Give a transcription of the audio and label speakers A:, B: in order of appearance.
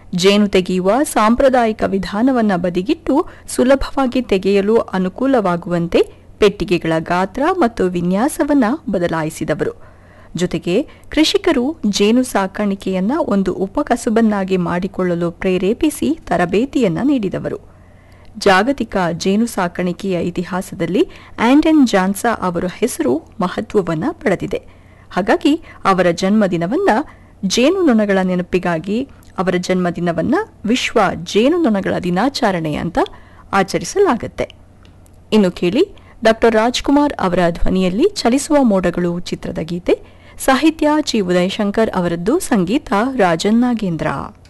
A: ಜೇನು ತೆಗೆಯುವ ಸಾಂಪ್ರದಾಯಿಕ ವಿಧಾನವನ್ನ ಬದಿಗಿಟ್ಟು ಸುಲಭವಾಗಿ ತೆಗೆಯಲು ಅನುಕೂಲವಾಗುವಂತೆ ಪೆಟ್ಟಿಗೆಗಳ ಗಾತ್ರ ಮತ್ತು ವಿನ್ಯಾಸವನ್ನ ಬದಲಾಯಿಸಿದವರು ಜೊತೆಗೆ ಕೃಷಿಕರು ಜೇನು ಸಾಕಾಣಿಕೆಯನ್ನ ಒಂದು ಉಪಕಸುಬನ್ನಾಗಿ ಮಾಡಿಕೊಳ್ಳಲು ಪ್ರೇರೇಪಿಸಿ ತರಬೇತಿಯನ್ನ ನೀಡಿದವರು ಜಾಗತಿಕ ಜೇನು ಸಾಕಾಣಿಕೆಯ ಇತಿಹಾಸದಲ್ಲಿ ಆಂಡನ್ ಜಾನ್ಸಾ ಅವರ ಹೆಸರು ಮಹತ್ವವನ್ನ ಪಡೆದಿದೆ ಹಾಗಾಗಿ ಅವರ ಜನ್ಮದಿನವನ್ನ ಜೇನುನೊಣಗಳ ನೆನಪಿಗಾಗಿ ಅವರ ಜನ್ಮದಿನವನ್ನ ವಿಶ್ವ ಜೇನುನೊಣಗಳ ದಿನಾಚರಣೆ ಅಂತ ಆಚರಿಸಲಾಗುತ್ತೆ ಇನ್ನು ಕೇಳಿ ಡಾಕ್ಟರ್ ರಾಜ್ಕುಮಾರ್ ಅವರ ಧ್ವನಿಯಲ್ಲಿ ಚಲಿಸುವ ಮೋಡಗಳು ಚಿತ್ರದ ಗೀತೆ ಸಾಹಿತ್ಯ ಚಿ ಉದಯಶಂಕರ್ ಅವರದ್ದು ಸಂಗೀತ ರಾಜನ್ ನಾಗೇಂದ್ರ